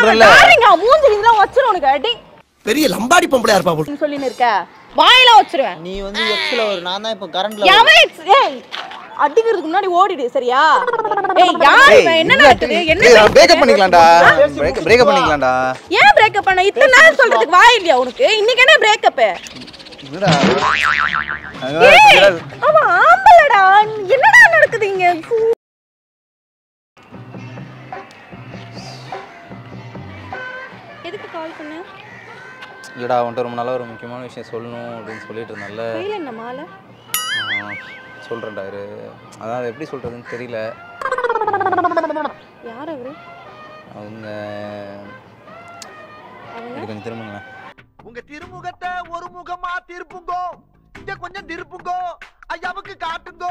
சொல்றேன்ல டார்லிங்க மூஞ்சி இதெல்லாம் வச்சிரும் உனக்கு அடி பெரிய லம்பாடி பொம்பளையா இருப்பா போல. சொல்லின்னு இருக்க வாயெல்லாம் வச்சிருவேன் நீ வந்து எக்ஸ்ல ஒரு நான் தான் இப்போ கரண்ட்ல எவன் ex- ஏய் அடிக்கிறதுக்கு முன்னாடி ஓடிடு சரியா ஏய் யார் இவன் என்ன நடக்குது என்ன பிரேக்கப் பண்ணிக்கலாம்டா பிரேக்கப் பண்ணிக்கலாம்டா ஏன் பிரேக்கப் பண்ண இத்தனை நாள் சொல்றதுக்கு வாய் இல்லையா உனக்கு இன்னைக்கு என்ன பிரேக்கப் என்னடா ஏய் அவன் ஆம்பளடா என்னடா நடக்குது இங்க சூ. எதுக்கு கால் பண்ண இல்லடா உன்ட்ட ரொம்ப நாளா ஒரு முக்கியமான விஷயம் சொல்லணும் அப்படின்னு சொல்லிட்டு இருந்தேன்ல கையில என்ன மாலை ஆ, சொல்றேன்டா இரு அதான் அதை எப்படி சொல்றதுன்னு தெரியல யார் அவரு அவங்க அவங்க இது கொஞ்சம் திரும்புங்க உங்க திருமுகத்தை ஒரு முகமா திருப்புங்கோ இங்க கொஞ்சம் திருப்புங்கோ ஐயாவுக்கு காட்டுங்கோ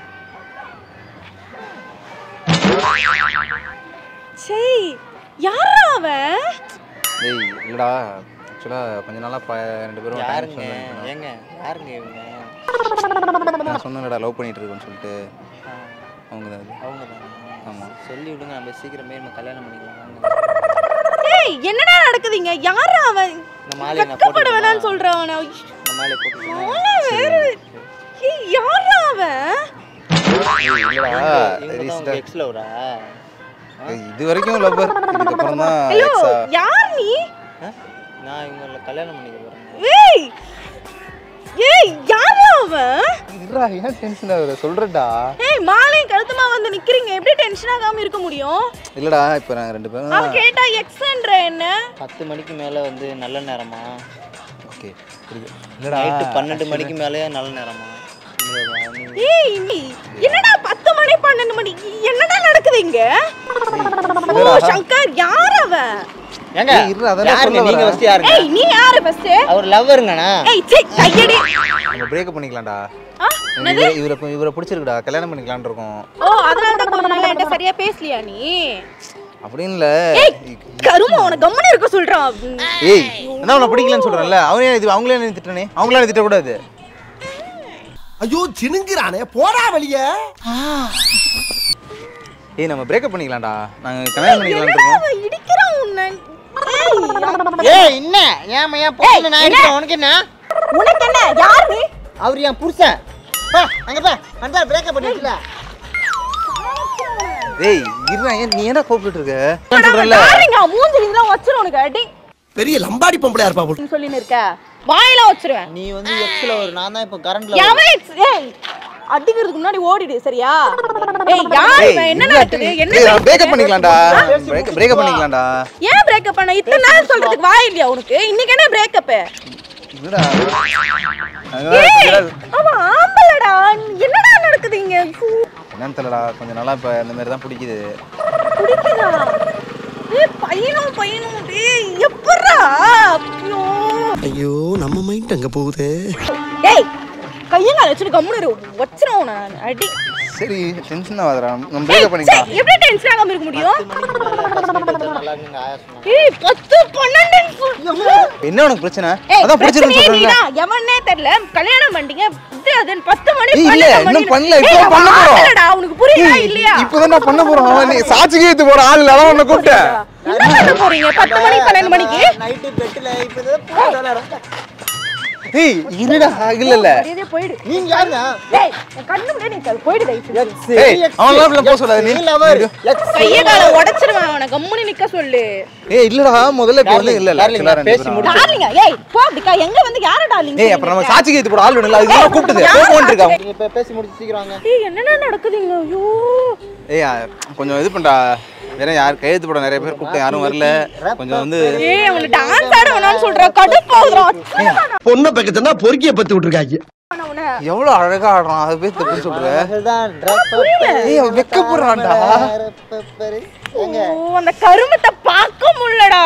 சரி யாரா அவன் டேய் இல்லடா ஆக்சுவலா கொஞ்ச நாளா ப ரெண்டு பேரும் time யாருங்க spend பண்ணிட்டு ஏங்க யாருங்க இவங்க இருந்தோம். நான் சொன்னேன்டா லவ் பண்ணிட்டு இருக்கேன்னு சொல்லிட்டு ஆ, அவங்க தான் அது அவங்க ஆமா. தான் சொல்லி விடுங்க நம்ம சீக்கிரமே நம்ம கல்யாணம் பண்ணிக்கலாம் வாங்க. ஏய் என்னடா நடக்குது இங்க யாரா அவன் இந்த மாலையை நான் வெக்கப்பட போட்டுக்கணுமா? வேணாம்னு சொல்றான் அவன இந்த மாலையை போட்டுக்கணுமா? வேற ஏய் யாரா அவன் ஏய், இல்லடா இவங்க தான் recent உங்க ஆ- ex lover ஆ? ஏய், இது வரைக்கும் லவ்வர் இதுக்கப்புறம் தான் ஐயோ எக்ஸா யார் நீ ஆ? நான் இவங்கள கல்யாணம் பண்ணிக்க போறேன் ஏய் ஏய் யாரா அவன் இருடா ஏன் டென்ஷன் ஆகுற சொல்றேன்டா ஏய் மாலை கழுத்துமா வந்து நிக்கிறீங்க எப்படி டென்ஷன் ஆகாம இருக்க முடியும் இல்லடா இப்போ நாங்கள் ரெண்டு பேரும் அவ கேட்டா எக்ஸ்ன்ற என்ன பத்து மணிக்கு மேல வந்து நல்ல நேரமா ஓகே புரியுது இல்லடா நைட்டு பன்னெண்டு மணிக்கு மேலேயே நல்ல நேரமா இல்லையா? நீ- ஏய் நீ என்னடா பத்து மணி பன்னெண்டு மணி என்னடா நடக்குது இங்க ஓ சங்கர் யார் அவன் ஏங்க ஏய், இருடா, அதெல்லாம் யாருங்க சொல்ல நீங்க வரேன். ஃபர்ஸ்ட் யாருங்க ஏய் நீ யாரு ஃபர்ஸ்ட் அவர் லவ்வருங்கண்ணா ஏய் சீ கையடி நம்ம பிரேக்கப் பண்ணிக்கலாம்டா ஆ எனக்கு இவரை இவரை இப்போ இவரை பிடிச்சிருக்குடா கல்யாணம் பண்ணிக்கலாம்னு இருக்கோம் ஓ அதனால தான் கொஞ்ச நாளா என்கிட்ட சரியா பேசலையா நீ அப்படின்னு இல்ல கருமா உன கம்முனு இருக்க சொல்றான் ஏய் என்ன உன்னை பிடிக்கலன்னு சொல்றேன்ல அவனே இது அவங்களே என்ன திட்டனே அவங்களே என்ன திட்டக்கூடாது ஐயோ சினுங்கிறானே போடா வெளிய ஏய் நம்ம பிரேக்கப் பண்ணிக்கலாம்டா நாங்க கல்யாணம் பண்ணிக்கலாம்னு இருக்கோம் அவன் இடிக்கிறான் உன்னை ஏய், ஏய் என்ன ஏன் ஏன் பொண்ணு நான் இருக்கேன் உனக்கு என்ன உனக்கு என்ன யார் நீ அவர் என் புருஷன் பா அங்க பா அந்த பிரேக்கப் பண்ணிட்டுல ஏய் இருடா ஏன் நீ என்ன கூப்பிட்டு இருக்க நான் சொல்றேன்ல டார்லிங்க மூஞ்சி இதெல்லாம் வச்சிரும் உனக்கு அடி பெரிய லம்பாடி பொம்பளையா இருப்பா போல. சொல்லின்னு இருக்க வாயெல்லாம் வச்சிருவேன் நீ வந்து எக்ஸ்ல ஒரு நான் தான் இப்போ கரண்ட்ல எவன் ex- ஏய் அடிக்கிறதுக்கு முன்னாடி ஓடிடு சரியா ஏய் யார் ஏய் இவன் என்ன இல்ல, நடக்குது என்ன ஏய், நடக்குது? பிரேக்கப் பண்ணிக்கலாம்டா பிரேக்கப் பிரேக்கப் பண்ணிக்கலாம்டா ஏன் பிரேக்கப் பண்ண இத்தனை நாள் சொல்றதுக்கு வாய் இல்லையா உனக்கு இன்னைக்கு என்ன பிரேக்கப் என்னடா ஏய் அவன் ஆம்பளடா என்னடா நடக்குது இங்க சூ, என்னன்னு தெரியலடா கொஞ்ச நாளா இப்ப இந்த மாதிரி தான் பிடிக்குது பிடிக்குதா ஏய் பையனும் பையனும் டேய் எப்பறா ஐயோ ஐயோ நம்ம மைண்ட் அங்க போகுதே ஏய் கையங்கால வச்சுட்டு கம்முனு இரு வச்சிரும் நான் அடி சரி டென்ஷன் ஆகாதடா நம்ம ஏய், பிரேக்கப் பண்ணிக்கலாம் சே, எப்படி டென்ஷன் ஆகாம இருக்க முடியும் நல்லா இருக்குங்க ஆயா சொன்னாங்க ஏய் பத்து பன்னெண்டுன்னு சொல்லு. என்ன உனக்கு பிரச்சனை ஏய், அதான் பிடிச்சிருக்குன்னு பிரச்சனையே சொல்றேன்ல நீதான். எவனே தெரியல கல்யாணம் பண்ணிட்டீங்க இது அதுன்னு பத்து மணி ஏய், இல்ல, பன்னெண்டு இன்னும் மணி. பண்ணல, ஏய், இப்பதான் பண்ண அவன் போறோம். ஆம்பளடா, உனக்கு புரியுதா இல்லையா இப்பதான் நான் பண்ண போறோம் அவன் நீ சாட்சிக்கு ஏத்து போற ஆள் அதான் உன்னை கூப்பிட்டேன் என்ன பண்ண போறீங்க பத்து மணி பன்னெண்டு மணிக்கு நைட்டு பெட்டில் இப்போ ஏய் இருடா இல்ல இல்ல மரியாதையா போயிடு நீங்க யாருங்க டேய் என் கண்ணு முன்னாடி நீ போயிடு தயவு செஞ்சு. ஏய் அவன் எல்லாம் போக சொல்லாத நீ கைய கால உடைச்சிருவேன் அவனை கம்முனி நிக்க சொல்லு ஏய் இல்லடா முதல்ல இப்ப வந்து இல்ல இல்ல Darling, actually ரெண்டு பேசி பேரும். முடிச்சு. டார்லிங்க ஏய் போ அப்படிக்கா எங்க வந்து யார டார்லிங் ஏய் அப்புறம் நம்ம சாட்சிக்கு ஏத்து போற ஆள் வேணும்ல அதுக்கு தான் கூப்பிட்டது யார் போன் இருக்கா நீங்க இப்போ பேசி முடிச்சு சீக்கிரம் வாங்க ஏய் என்னென்ன நடக்குதுங்க ஐயோ ஏய் அ, கொஞ்சம் இது பண்றா வேற யார் கையெழுத்து போட நிறைய பேர் கூப்பிட்டு யாரும் வரல கொஞ்சம் வந்து ஏய் அவனை டான்ஸ் ஆட வேணாம்னு சொல்ற கடுப்பாகுறான் பொண்ணை பக்கத்துனா பொறுக்கிய பத்து விட்டுருக்காங்க அவனை எவ்வளவு அழகா ஆடுறான் அது பேர் தப்புன்னு சொல்ற அதுதான் ஏய் அவன் வெக்கப்படுறான்டா ஏங்க ஓ அந்த கருமத்தை பார்க்க முடியலடா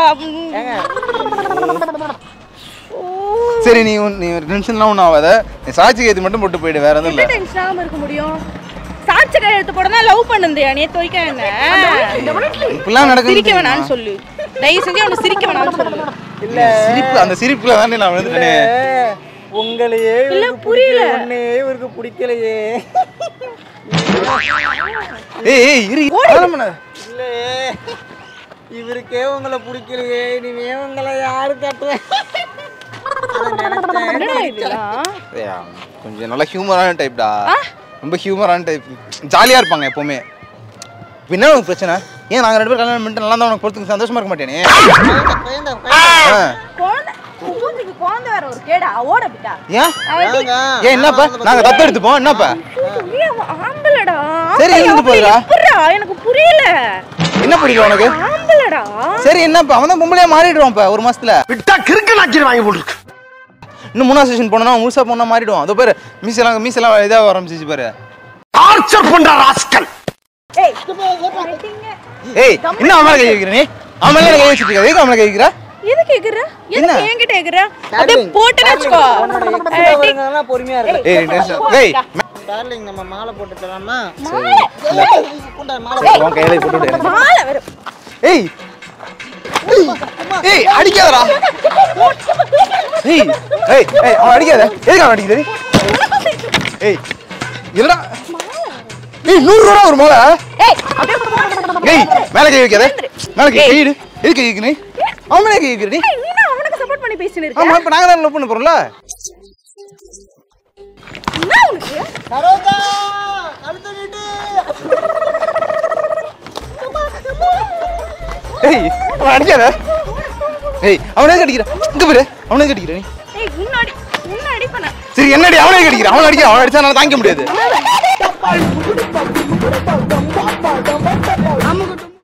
ஓ சரி நீ உன்- நீ டென்ஷன்லாம் ஒன்றும் ஆகாத நீ சாட்சிக்கு ஏத்து மட்டும் போட்டு போயிடு வேற எதுவும் எப்படி இல்ல டென்ஷன் ஆகாம இருக்க முடியும் சாட்சி கையெழுத்து போட தான் லவ் பண்ணுந்தியா நீ துவைக்க என்ன இப்படிலாம் நடக்குது சிரிக்க வேணாம்னு சொல்லு தயவு செஞ்சு அவனை சிரிக்க வேணாம்னு சொல்லு இல்ல சிரிப்பு அந்த சிரிப்புல தானே நான் விழுந்துட்டேனே உங்களையே இல்ல புரியல ஒன்னே இவருக்கு பிடிக்கலையே ஏய் ஏய் இரு அதெல்லாம் பண்ணாத. இல்லையே இவருக்கே உங்களை பிடிக்கலையே இனிமே உங்களை யாரு கட்டுவேன் அதை நினைச்சேன் என்னடா இதெல்லாம் ஏய், கொஞ்சம் நல்லா ஹியூமரான டைப்டா ரொம்ப ஹியூமரான டைப் ஜாலியாக இருப்பாங்க எப்போவுமே இப்போ என்ன உனக்கு பிரச்சனை ஏன் நாங்கள் ரெண்டு பேரும் கல்யாணம் பண்ணிட்டு நல்லா தான் உனக்கு பொறுத்துக்கு சந்தோஷமா இருக்க மாட்டேனே குழந்தை, குழந்தை. ஆ. குழந்தை மூஞ்சிக்கு குழந்தை வேற ஒரு கேடா ஓட விட்டா ஏன் வாங்க. ஏன் என்னப்பா நாங்கள் தப்பு எடுத்துப்போம் என்னப்பா நீ ஆம்பளடா சரி, இருந்து போயிடா. எப்படிடா எனக்கு புரியல என்ன புரியல உனக்கு ஆம்பளடா சரி என்னப்பா அவன் தான் பொம்பளையா மாறிடுவான் இப்ப ஒரு மாசத்துல விட்டா கிறுக்கு நாக்கி வாங்கி போட்டுருக்கு இன்னும் மூணாவது செஷன் போனா முழுசா போனா மாறிடுவான் அதோ பேரு மீசெல்லாம் மீசெல்லாம் இதாக ஆரம்பிச்சிச்சு பாரு டார்ச்சர் பண்ற ராஸ்கல் ஏய் ஏய் என்ன அவன் மேல கை வைக்கிற நீ அவன் மேல கை வச்சுட்டு இருக்க எதுக்கு அவன் மேல கை வைக்கிற எது கேக்குற என்ன? எதுக்கு என்கிட்ட கேக்குற அப்படியே டார்லிங், போட்டுன்னு வச்சுக்கோ உன்னோட எக்ஸ்ல ஏய், டிக். வரவங்கலாம் பொறுமையா இருக்கு ஏய் டென்ஷன் ஏய் டார்லிங் நம்ம மாலை போட்டு தரலாமா மாலை. கொண்டா, மாலை உன் கையில போட்டு விடு எனக்கு. மாலை வேற. ஏய் ஏய் அடிக்காதடா ஏய் ஏய் ஏய் அவன் அடிக்காத எதுக்கு அவன் அடிக்கிறது ஏய் இல்லடா ஏய் நூறு ரூபா ஒரு மாலை ஏய், அப்படியே ஏய் மேல கை வைக்காத மேல கை கை இடு எதுக்கு கை வைக்கணும் அவன் மேல கை வைக்கிற நீ ஏய், நீ என்ன அவனுக்கு சப்போர்ட் பண்ணி பேசின்னு இருக்க ஆமா இப்ப நாங்க தான் லவ் பண்ண போறோம்ல என்ன உனக்கு சரோஜா அடுத்த வீட்டு ஏய் அவன் அடிக்காத ஏய் அவனே கடிக்கிறான் இங்க பாரு அவனே கடிக்கிற நீ ஏய் முன்னாடி முன்னாடி பண்ண சரி என்னடி அவனே கடிக்கிறான் அவன் அடிக்கிறான் அவன் அடிச்சா நான் தாங்க முடியாது பால்